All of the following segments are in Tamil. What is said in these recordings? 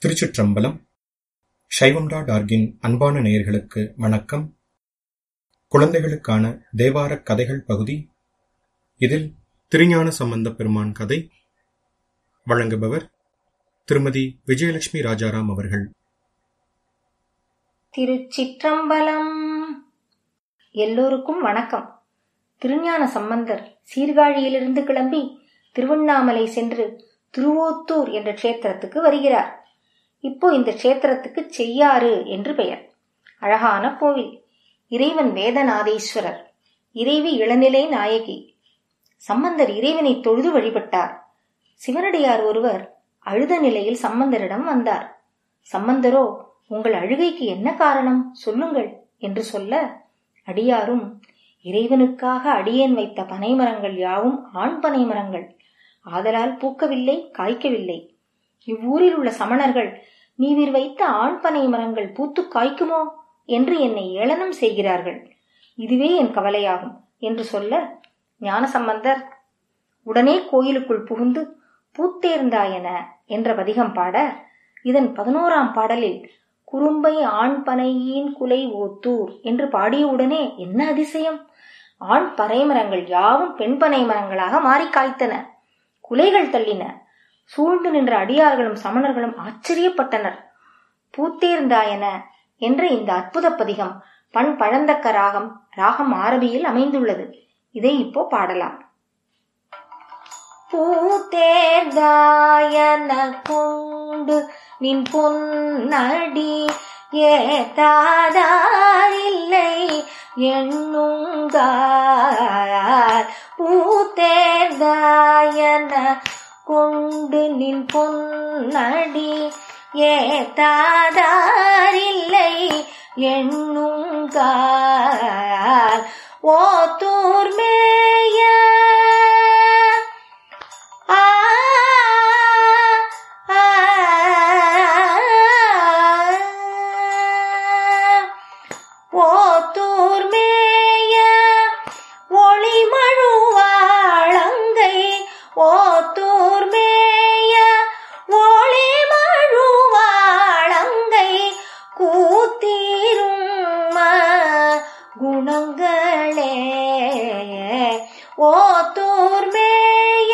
திருச்சிற்றம்பலம் சைவம் டாட் ஆர்கின் அன்பான நேயர்களுக்கு வணக்கம் குழந்தைகளுக்கான தேவாரக் கதைகள் பகுதி இதில் திருஞான சம்பந்த பெருமான் கதை வழங்குபவர் திருமதி விஜயலட்சுமி ராஜாராம் அவர்கள் திருச்சிற்றம்பலம் எல்லோருக்கும் வணக்கம் திருஞான சம்பந்தர் சீர்காழியிலிருந்து கிளம்பி திருவண்ணாமலை சென்று திருவோத்தூர் என்ற க்ஷேத்திரத்துக்கு வருகிறார் இப்போ இந்த க்ஷேத்திரத்துக்கு செய்யாறு என்று பெயர் அழகான கோவில் இறைவன் வேதநாதீஸ்வரர் இறைவி இளநிலை நாயகி சம்பந்தர் இறைவனை தொழுது வழிபட்டார் சிவனடியார் ஒருவர் அழுத நிலையில் சம்பந்தரிடம் வந்தார் சம்பந்தரோ உங்கள் அழுகைக்கு என்ன காரணம் சொல்லுங்கள் என்று சொல்ல அடியாரும் இறைவனுக்காக அடியேன் வைத்த பனைமரங்கள் யாவும் ஆண் பனை மரங்கள் ஆதலால் பூக்கவில்லை காய்க்கவில்லை இவ்வூரில் உள்ள சமணர்கள் நீவிர் வைத்த ஆண் பனை மரங்கள் பூத்து காய்க்குமோ என்று என்னை ஏளனம் செய்கிறார்கள் இதுவே என் கவலையாகும் என்று சொல்ல ஞானசம்பந்தர் உடனே கோயிலுக்குள் புகுந்து பூத்தேர்ந்தாயன என்ற பதிகம் பாட இதன் பதினோராம் பாடலில் குறும்பை ஆண் பனையின் குலை ஓத்தூர் என்று பாடியவுடனே என்ன அதிசயம் ஆண் பனைமரங்கள் யாவும் பெண் பனை மரங்களாக மாறி காய்த்தன குலைகள் தள்ளின சூழ்ந்து நின்ற அடியார்களும் சமணர்களும் ஆச்சரியப்பட்டனர் பூத்தேர்ந்தாயன என்ற இந்த அற்புத பதிகம் பண் பழந்தக்க ராகம் ராகம் ஆரபியில் அமைந்துள்ளது இதை இப்போ பாடலாம் பூத்தேர்ந்தாயன கொண்டு நின் பொன்னடி ஏத்தாதாரில்லை எண்ணுங்கார் பூத்தேர்ந்தாயன கொண்டு நின் பொன்னடி ஏத்தாதாரில்லை எண்ணுங்கார் ஓத்தூர் மேய ஆ ஆ, ஓத்தூர் மேய ஒளிமழுவாளங்கை ஓத்தூர் மேய ஒளிமழுவாளங்கை கூத்தீரும் குணங்களே ஓத்தூர் மேய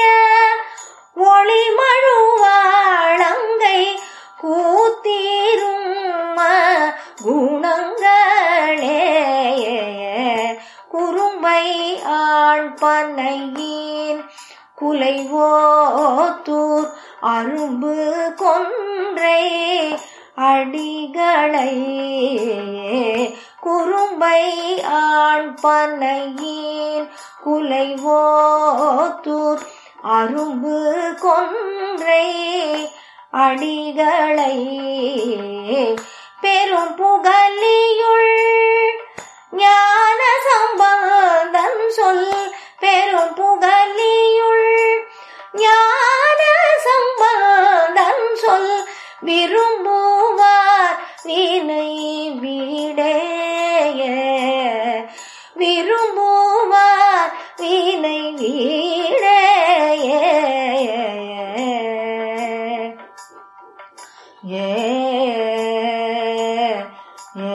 ஒளிமழுவாளங்கை கூத்தீரும் குணங்களே குறும்பை ஆண் பனையின் குலைவோத்தூர் அரும்பு கொன்றை அடிகளை குறும்பை ஆண் பனையின் குலைவோத்தூர் அரும்பு கொன்றை அடிகளை பெரும் புகலியுள் ஞான சம்பந்தன் சொல் பெரும் புகலியுள் ஞான சம்பந்தன் சொல் விரும்புவார் வினை வீடைய விரும்புவார் வினை வீடைய ஏ ஏ,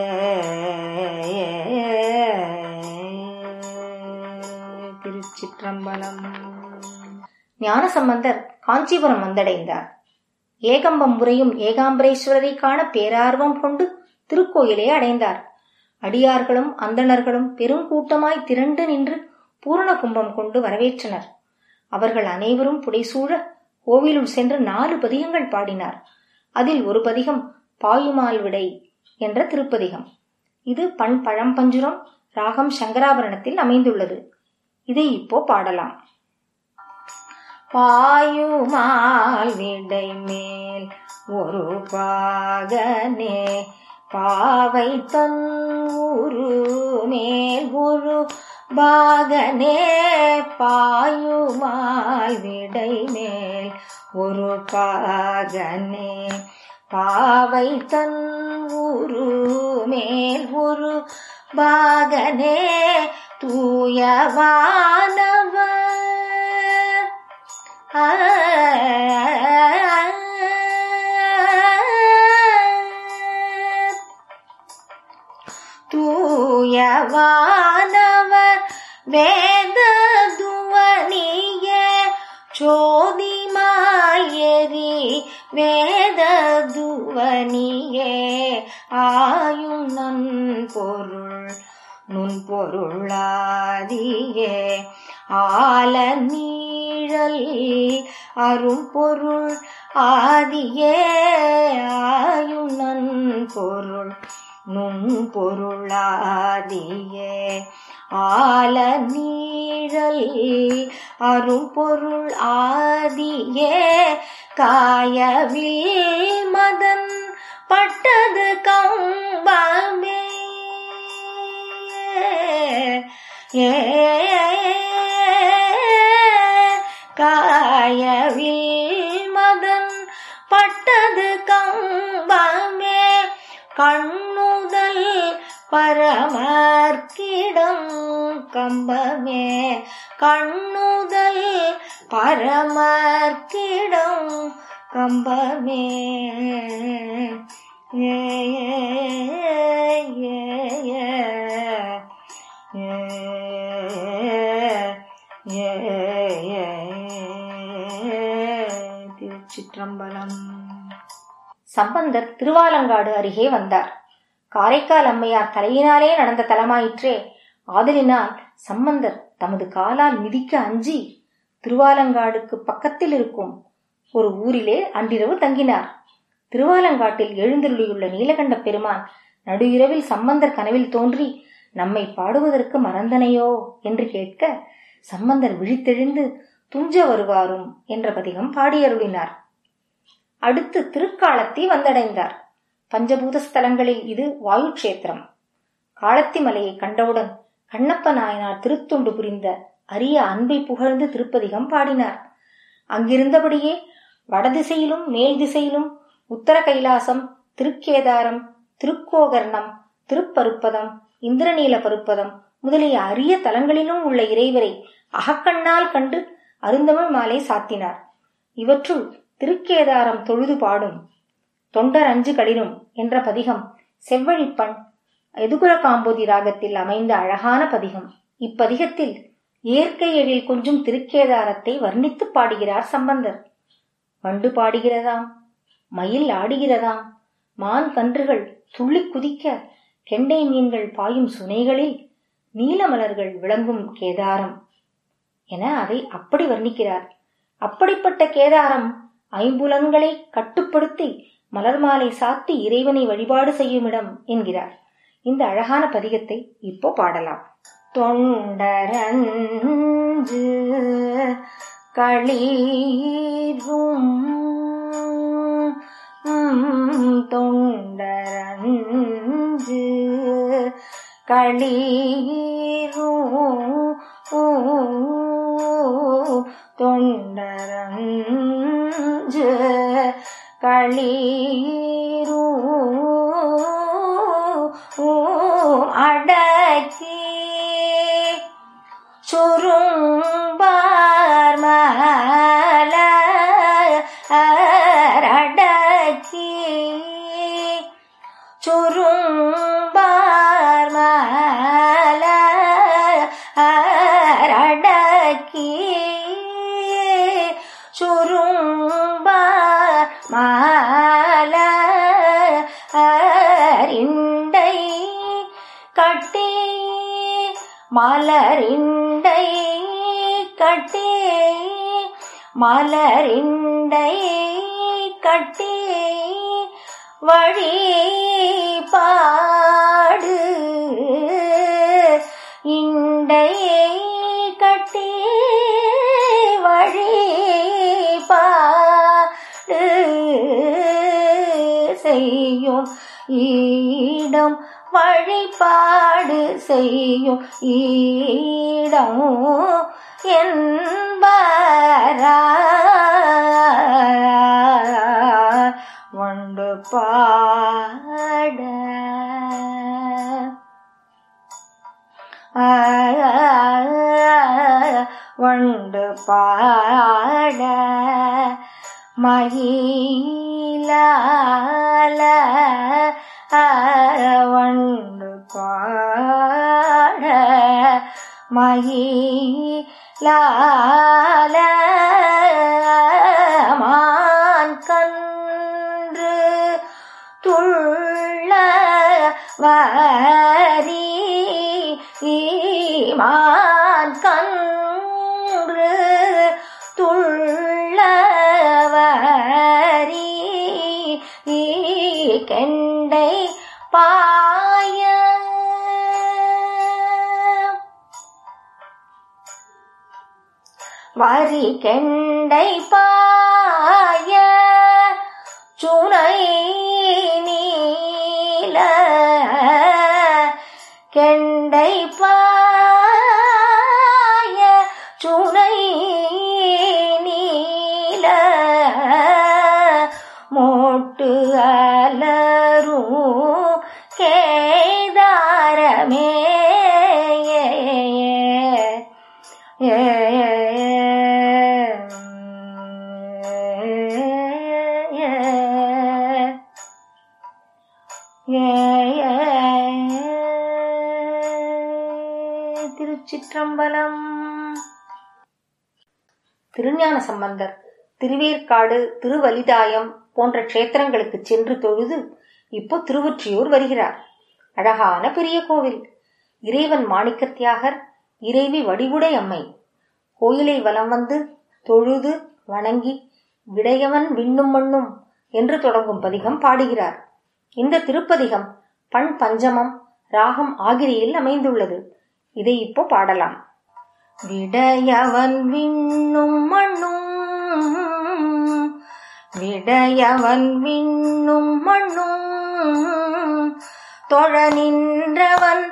திருச்சிற்றம்பலம் ஞானசம்பந்தர் காஞ்சிபுரம் வந்தடைந்தார் ஏகம்பம் முறையும் ஏகாம்பரேஸ்வரரை காண பேரார்வம் கொண்டு திருக்கோயிலை அடைந்தார் அடியார்களும் அந்தணர்களும் பெருங்கூட்டமாய் திரண்டு நின்று பூரண கும்பம் கொண்டு வரவேற்றனர் அவர்கள் அனைவரும் புடைசூழ கோவிலுள் சென்று நாலு பதிகங்கள் பாடினார் அதில் ஒரு பதிகம் பாயுமால் விடை என்ற திருப்பதிகம் இது பண் பழம்பஞ்சுரம் ராகம் சங்கராபரணத்தில் அமைந்துள்ளது இதை இப்போ பாடலாம் பாயுமால் விடை மேல் ஒரு பாகனே பாவை தன் உரு மேல் ஒரு பாகனே பாயுமால் விடை மேல் ஒரு பாகனே பாவை தன் உரு மேல் ஒரு பாகனே தூயவானவர் ஆ வானவர் வேத துவனிய சோதி மாயரி வேத துவனியே ஆயும் நன் பொருள் நுண் பொருளாதியே ஆல நீழல் அரும்பொருள் ஆதியே ஆயும் நன் பொருள் நுண் பொருளாதியே ஆல நீழல் அரும்பொருள் ஆதியே காயவில் மதன் பட்டது கம்பமே ஏ காயவில் மதன் பட்டது கம்பமே கண்ணுதல் பரமர்க்கிடம் கம்பமே கண்ணுதல் பரமர்க்கிடம் கம்பமே ஏ ஏ ஏ ஏ ஏ திருச்சிற்றம்பலம் சம்பந்தர் திருவாலங்காடு அருகே வந்தார் காரைக்கால் அம்மையார் தலையினாலே நடந்த தலமாயிற்றே ஆதலினால் சம்பந்தர் தமது காலால் மிதிக்க அஞ்சி திருவாலங்காடுக்கு பக்கத்தில் இருக்கும் ஒரு ஊரிலே அன்றிரவு தங்கினார் திருவாலங்காட்டில் எழுந்தருளியுள்ள நீலகண்ட பெருமான் நடு இரவில் சம்பந்தர் கனவில் தோன்றி நம்மை பாடுவதற்கு மறந்தனையோ என்று கேட்க சம்பந்தர் விழித்தெழுந்து துஞ்ச வருவாரும் என்ற பதிகம் பாடியருளினார் அடுத்து திருக்காலத்தி வந்தடைந்தார் பஞ்சபூத ஸ்தலங்களில் இது வாயு கஷேத்திரம் காலத்தி மலையை கண்டவுடன் கண்ணப்ப நாயனார் திருத்தொண்டு புரிந்த அரிய அன்பை புகழ்ந்து திருப்பதிகம் பாடினார் அங்கிருந்தபடியே வடதிசையிலும் மேல் திசையிலும் உத்தர கைலாசம் திருக்கேதாரம் திருக்கோகர்ணம் திருப்பருப்பதம் இந்திரநீல பருப்பதம் முதலிய அரிய தலங்களிலும் உள்ள இறைவரை அகக்கண்ணால் கண்டு அருந்தமிழ் மாலை சாத்தினார் இவற்றுள் திருக்கேதாரம் தொழுது பாடும் தொண்டர் அஞ்சு களிரும் என்ற பதிகம் செவ்வழிப்பண் எதுகுல காம்போதி ராகத்தில் அமைந்த அழகான பதிகம் இப்பதிகத்தில் இயற்கை எழில் கொஞ்சம் திருக்கேதாரத்தை வர்ணித்து பாடுகிறார் சம்பந்தர் வண்டு பாடுகிறதாம் மயில் ஆடுகிறதாம் மான் கன்றுகள் துள்ளி குதிக்க கெண்டை மீன்கள் பாயும் சுனைகளில் நீலமலர்கள் விளங்கும் கேதாரம் என அதை அப்படி வர்ணிக்கிறார் அப்படிப்பட்ட கேதாரம் ஐம்புலன்களை கட்டுப்படுத்தி மலர் மாலை சாத்தி இறைவனை வழிபாடு செய்யும் இடம் என்கிறார் இந்த அழகான பதிகத்தை இப்போ பாடலாம் தொண்டரஞ்சு களீரும் தொண்டரஞ்சு களீரும் தொண்டரஞ்சு களீரும் அடக்கி சுரும்பார் மல அடக்கி சுரும்பார் மல அடக்கி சுரும்பார் மல அரிண்டை கட்டி மலரிண்டை கட்டி மலரிண்டை கட்டி வழிபாடு இண்டையை கட்டி வழிபாடு செய்யும் ஈடம் வழிபாடு செய்யும் ஈடம் என்பரா வண்டு பாட வண்டு பாட மயிலால வண்டு பாட மயிலால மான் கன்று துள்ள வரி மான் கன்று துள்ள வரி கெண்டை பாய வரி கெண்டை பாய சுனை நீல கெண்டை பாய சுனை நீல மோட்டு அலரும் கேதாரமே ஏ திருச்சிற்றம்பலம் திருஞான சம்பந்தர் திருவேற்காடு திருவலிதாயம் போன்ற க்ஷேத்திரங்களுக்கு சென்று தொழுது இப்போ திருவொற்றியூர் வருகிறார் அழகான பெரிய கோவில் இறைவன் மாணிக்கத்தியாகர் இறைவி வடிவுடை அம்மை கோயிலை வலம் வந்து தொழுது வணங்கி விடையவன் விண்ணும் மண்ணும் என்று தொடங்கும் பதிகம் பாடுகிறார் இந்த திருப்பதிகம் பண் பஞ்சமம் ராகம் ஆகிரியில் அமைந்துள்ளது இதை இப்போ பாடலாம் விடையவன் விண்ணும் மண்ணும் விடையவன் விண்ணும் மண்ணும் தொழ நின்றவன்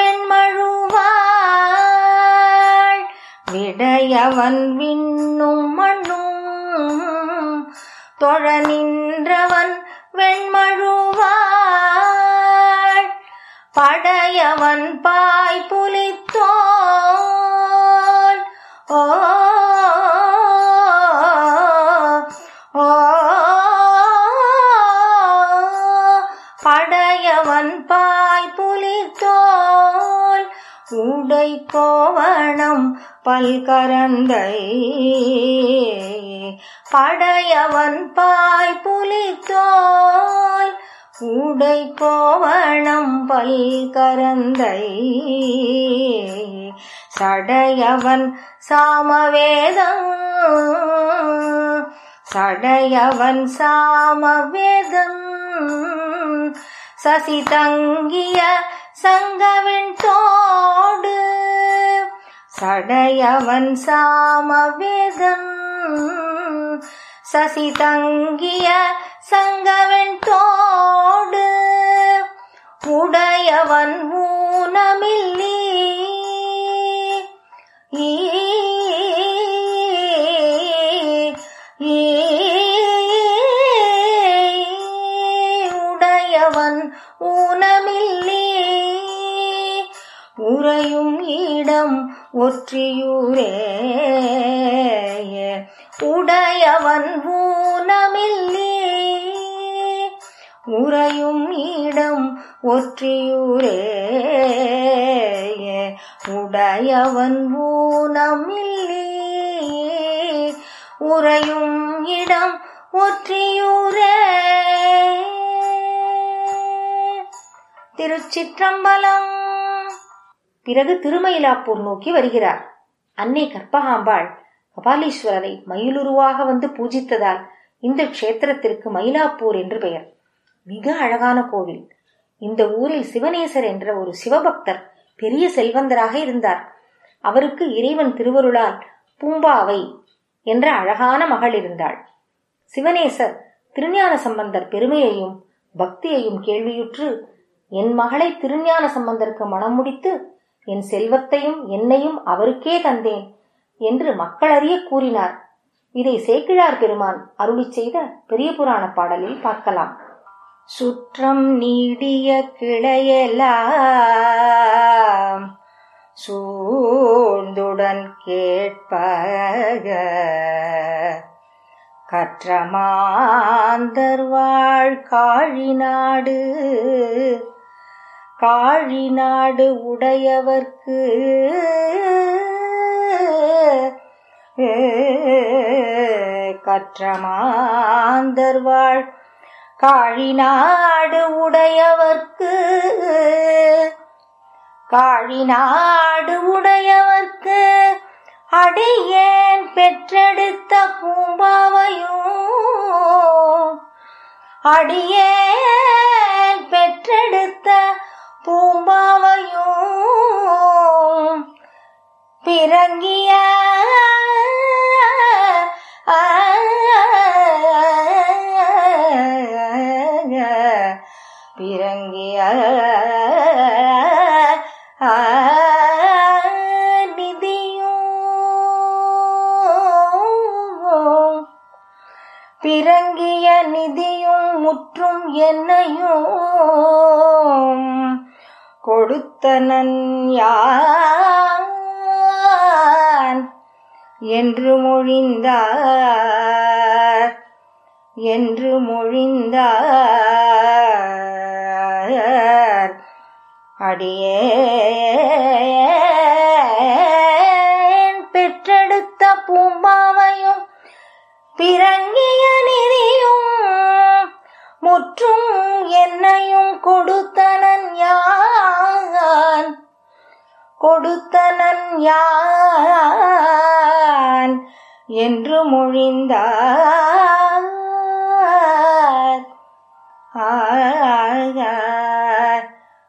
வெண்மழுவாள் விடையவன் விண்ணும் மண்ணும் தொழ நின்றவன் வெண்மழுவாள் படையவன் பாய் புலித்தோல் ஓ ஓ படையவன் பாய் புலித்தோல் உடை கோவணம் பல்கரந்தை படையவன் பாய் புலித்தோல் உடை கோவணம் பல்கரந்தை சடையவன் சாமவேதம் சடையவன் சாமவேதம் சசி தங்கிய சங்கவின் தோடு சடையவன் சாமவேதம் சசி தங்கிய சங்கவன் தோடு உடையவன் ஊனமில்லி ஈ ஈ உடையவன் ஊனமில்லி உறையும் இடம் ஒற்றியூரே உடையவன் ஊனமில்லி உறையும் இடம் ஒற்றியூரே உடையவன் ஊனமில்லி உறையும் இடம் ஒற்றியூரே திருச்சிற்றம்பலம் பிறகு திருமயிலாப்பூர் நோக்கி வருகிறார் அன்னை கற்பகாம்பாள் கபாலீஸ்வரரை மயிலுருவாக வந்து பூஜித்ததால் இந்த க்ஷேத்திரத்திற்கு மயிலாப்பூர் என்று பெயர் மிக அழகான கோவில் இந்த ஊரில் சிவனேசர் என்ற ஒரு சிவபக்தர் பெரிய செல்வந்தராக இருந்தார் அவருக்கு இறைவன் திருவருளால் பூம்பாவை என்ற அழகான மகள் இருந்தாள் சிவனேசர் திருஞான சம்பந்தர் பெருமையையும் பக்தியையும் கேள்வியுற்று என் மகளை திருஞான சம்பந்தருக்கு மனம் முடித்து என் செல்வத்தையும் என்னையும் அவருக்கே தந்தேன் என்று மக்களறிய கூறினார் இதை சேக்கிழார் பெருமான் அருளி செய்த பெரிய புராண பாடலில் பார்க்கலாம் சுற்றம் நீடிய கிளையெல்லாம் சூழ்ந்துடன் கேட்பக கற்றமாந்தர் வாழ் காழி நாடு காழி நாடு உடையவர்க்கு கற்றமாந்தர் வாழ் காழி நாடு உடையவர்க்கு காழி நாடு உடையவர்க்கு அடியேன் பெற்றெடுத்த பூம்பாவையும் அடியேன் பெற்றெடுத்த பூம்பாவையும் பிறங்கிய பிறங்கிய நிதியும் பிறங்கிய நிதியும் முற்றும் என்னையும் கொடுத்தனன் யான் என்று மொழிந்தார் என்று மொழிந்தார் அடியேன் பெற்றெடுத்த பூம்பாவையும் பிறங்கிய நிதியும் முற்றும் என்னையும் கொடுத்தனன் யான் கொடுத்தனன் யான் என்று மொழிந்தார் ஆகார்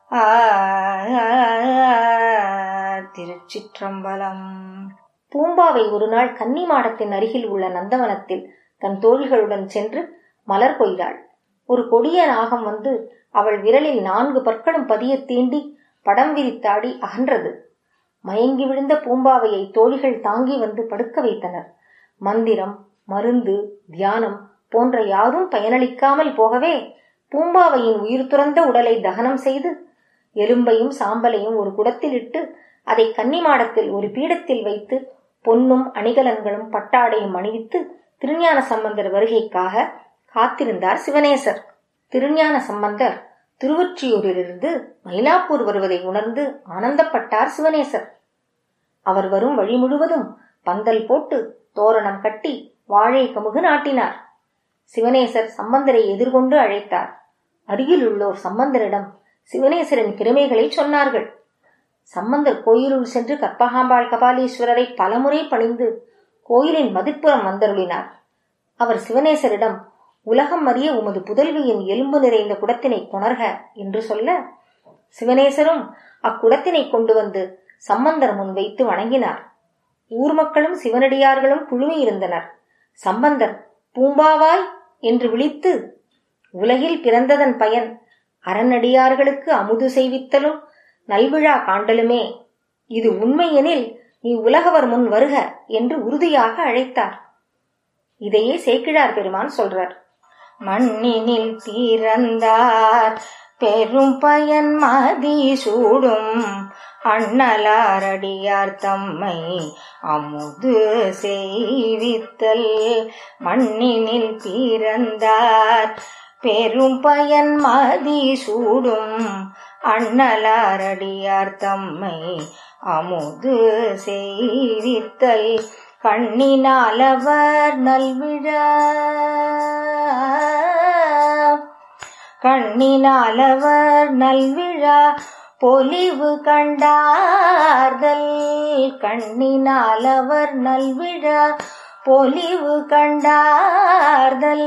ஆகார் திருச்சிற்றம்பலம் பூம்பாவை ஒரு நாள் கன்னி மாடத்தின் அருகில் உள்ள நந்தவனத்தில் தன் தோழிகளுடன் சென்று மலர் கொய்தாள் ஒரு கொடிய நாகம் வந்து அவள் விரலில் நான்கு பற்களும் பதிய தீண்டி படம் விரித்தாடி அகன்றது மயங்கி விழுந்த பூம்பாவையை தோழிகள் தாங்கி வந்து படுக்க வைத்தனர் மந்திரம் மருந்து தியானம் போன்ற யாரும் பயனளிக்காமல் போகவே பூம்பாவையின் உயிர் துறந்த உடலை தகனம் செய்து எலும்பையும் சாம்பலையும் ஒரு குடத்தில் இட்டு அதை கன்னிமாடத்தில் ஒரு பீடத்தில் வைத்து பொன்னும் அணிகலன்களும் பட்டாடையும் அணிவித்து திருஞான சம்பந்தர் வருகைக்காக காத்திருந்தார் சிவனேசர் திருஞான சம்பந்தர் திருவொற்றியூரிலிருந்து மயிலாப்பூர் வருவதை உணர்ந்து ஆனந்தப்பட்டார் சிவனேசர் அவர் வரும் வழி முழுவதும் பந்தல் போட்டு தோரணம் கட்டி வாழை கமுகு நாட்டினார் சிவனேசர் சம்பந்தரை எதிர்கொண்டு அழைத்தார் அருகில் உள்ளோர் சம்பந்தரிடம் சிவனேசரின் பெருமைகளை சொன்னார்கள் சம்பந்தர் கோயிலுள் சென்று கற்பகாம்பாள் கபாலீஸ்வரரை பலமுறை பணிந்து கோயிலின் மதிப்புறம் வந்தருளினார் அவர் சிவனேசரிடம் உலகம் அறிய உமது புதல்வியின் எலும்பு நிறைந்த குடத்தினை கொணர்க என்று சொல்ல சிவனேசரும் அக்குடத்தினை கொண்டு வந்து சம்பந்தர் முன் வைத்து வணங்கினார் ஊர் மக்களும் சிவனடியார்களும் குழுமியிருந்தனர் சம்பந்தர் பூம்பாவாய் என்று விழித்து உலகில் பிறந்ததன் பயன் அறநடியார்களுக்கு அமுது செய்வித்தலும் நல்விழா காண்டலுமே இது உண்மையெனில் நீ உலகவர் முன் வருக என்று உறுதியாக அழைத்தார் இதையே சேக்கிழார் பெருமான் சொல்றார் மண்ணினில் பிறந்தார் பெரும் பயன் மதி சூடும் அண்ணலாரடியார் தம்மை அமுது செய்வித்தல் மண்ணினில் பிறந்தார் பெரும் பயன் மதி சூடும் அண்ணலாரடியார் தம்மை அமுது செய்வித்தல் கண்ணினாலவர் நல்விழா கண்ணினாலவர் நல்விழா பொலிவு கண்டார்தல் கண்ணினாலவர் நல்விழா பொலிவு கண்டார்தல்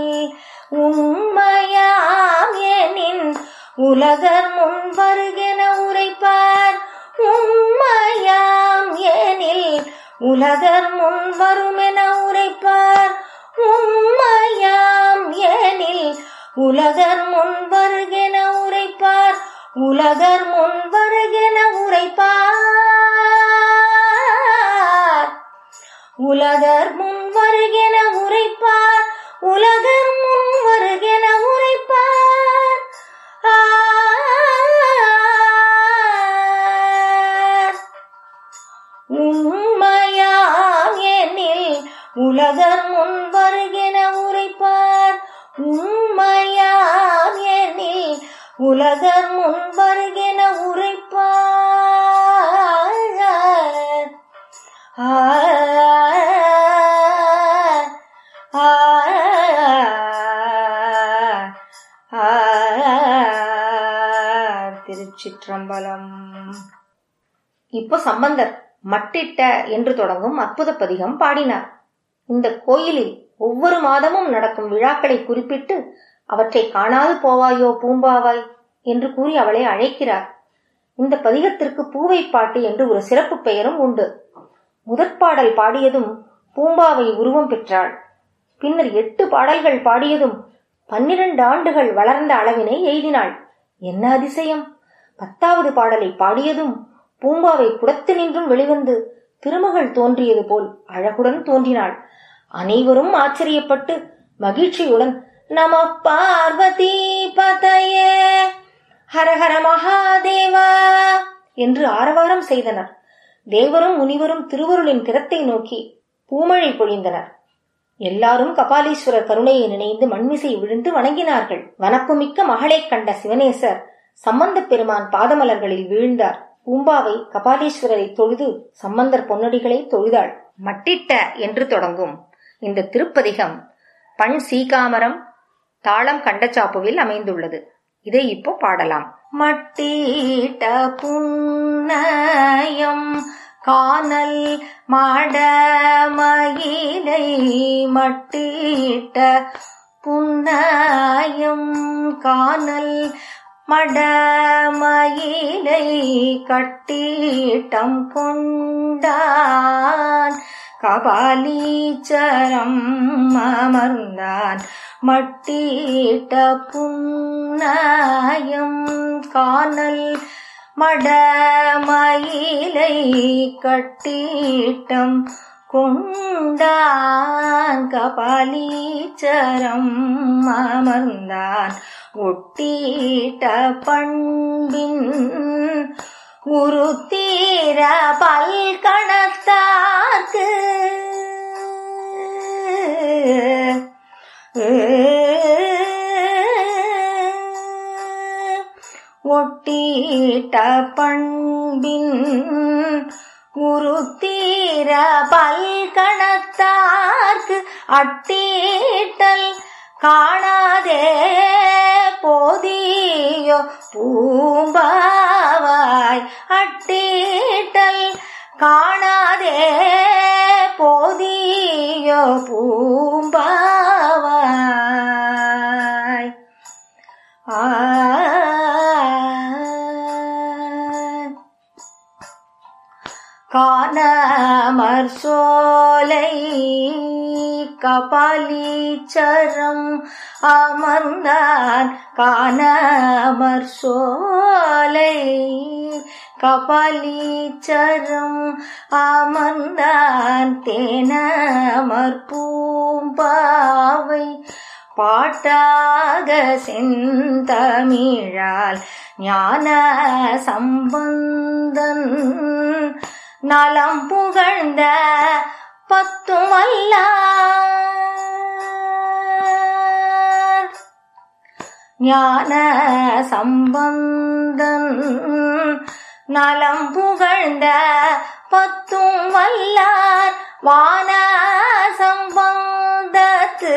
உண்மையாம் எனின் உலகர் முன் வருகென உரைப்பார் உண்மையாம் எனில் உலகர் முன் வருமென உரைப்பார் உண்மையாம் எனில் உலகர் முன் வருகென உரைப்பார் உலகர் முன் வருகென உரைப்பார் உலகர் முன் வருகென உரைப்பார் உலகர் முன் வருகென உரைப்பார் ஆர். உண்மையாம் எனில் உலகர் முன் வருகென உரைப்பார் உண்மையாம் எனில் உலகர் முன் வருகென ஆர் திருச்சிற்றம்பலம் இப்போ சம்பந்தர் மட்டிட்ட என்று தொடங்கும் அற்புத பதிகம் பாடினார் இந்த கோயிலில் ஒவ்வொரு மாதமும் நடக்கும் விழாக்களை குறிப்பிட்டு அவற்றை காணாது போவாயோ பூம்பாவாய் என்று கூறி அவளை அழைக்கிறார் இந்த பதிகத்திற்கு பூவை பாட்டு என்று ஒரு சிறப்பு பெயரும் உண்டு முதற்பாடல் பாடியதும் பூம்பாவை உருவம் பெற்றாள் பின்னர் எட்டு பாடல்கள் பாடியதும் பன்னிரண்டு ஆண்டுகள் வளர்ந்த அளவினை எய்தினாள் என்ன அதிசயம் பத்தாவது பாடலை பாடியதும் பூம்பாவை குடத்து நின்றும் வெளிவந்து திருமகள் தோன்றியது போல் அழகுடன் தோன்றினாள் அனைவரும் ஆச்சரியப்பட்டு மகிழ்ச்சியுடன் நம பார்வதி பதையே ஹரஹர மகாதேவா என்று ஆரவாரம் செய்தனர் தேவரும் முனிவரும் திருவருளின் திறத்தை நோக்கி பூமழை பொழிந்தனர் எல்லாரும் கபாலீஸ்வரர் கருணையை நினைந்து மண்மிசை விழுந்து வணங்கினார்கள் வனப்புமிக்க மகளைக் கண்ட சிவனேசர் சம்பந்தப் பெருமான் பாதமலர்களில் வீழ்ந்தார் பூம்பாவை கபாலீஸ்வரரை தொழுது சம்பந்தர் பொன்னடிகளை தொழுதாள் மட்டிட்ட என்று தொடங்கும் இந்த திருப்பதிகம் பண் சீகாமரம் தாளம் கண்டச்சாப்புவில் அமைந்துள்ளது இதை இப்போ பாடலாம் மட்டிட்ட புன்னயம் காணல் மாடமயிலை மட்டிட்ட புன்னயம் காணல் மடமயிலை கட்டீட்டம் கொண்டான் கபாலீச்சரம் அமர்ந்தான் மட்டீட்ட புன்னயம் காணல் மடமயிலை கட்டீட்டம் கொண்டான் கபாலீச்சரம் அமர்ந்தான் ஒட்டீட்ட பண்பின் உருத்தீர பல்கணத்தார்க்கு ஒட்டீட்ட பண்பின் உருத்தீர பல்கணத்தார்க்கு அட்டீட்டல் காணாதே போதியோ பூம்பாவாய் அட்டீட்டல் காணாதே போதியோ பூம்பாவாய் ஆ காணமர் சோலை கபாலீச்சரம் அமர்ந்தான் காணமர் சோலை கபாலீச்சரம் அமர்ந்தான் தேனமர் பூம்பாவை பாட்டாக செந்தமிழால் ஞான சம்பந்தன் நலம் புகழ்ந்த பத்துமல்ல ஞான சம்பந்தன் நலம் புகழ்ந்த பத்தும் வல்லார் வான சம்பந்தத்து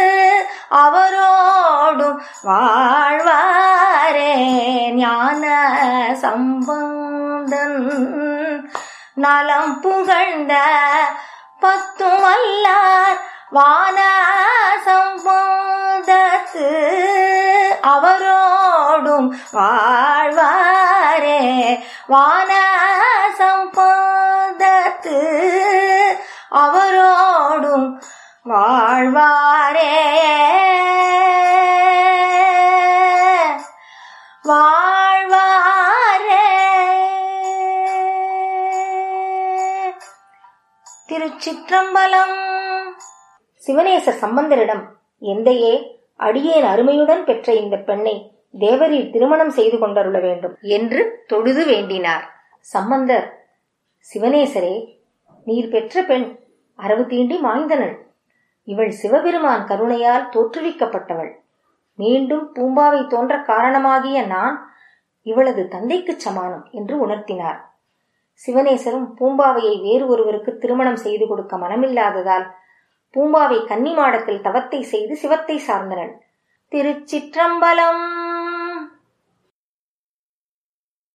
அவரோடும் வாழ்வாரே ஞான சம்பந்தன் நலம் புகழ்ந்த பத்தும் வல்லார் வான சம்பந்தத்து அவரோடும் வாழ்வாரே வான சம்பந்தத்து அவரோடும் வாழ்வாரே வாழ்வாரே திருச்சிற்றம்பலம் சிவனேசர் சம்பந்தரிடம் எந்தையே அடியேன் அருமையுடன் பெற்ற இந்த பெண்ணை தேவரீர் திருமணம் செய்து கொண்டருள வேண்டும் என்று தொழுது வேண்டினார் சம்பந்தர் சிவனேசரே நீர் பெற்ற பெண் அரவு தீண்டி மாய்ந்தனள் இவள் சிவபெருமான் கருணையால் தோற்றுவிக்கப்பட்டவள் மீண்டும் பூம்பாவை தோன்ற காரணமாகிய நான் இவளது தந்தைக்குச் சமானம் என்று உணர்த்தினார் சிவனேசரும் பூம்பாவையை வேறு ஒருவருக்கு திருமணம் செய்து கொடுக்க மனமில்லாததால் பூம்பாவை கன்னி மாடத்தில் தவத்தை செய்து சிவத்தை சார்ந்தனள் திருச்சிற்றம்பலம்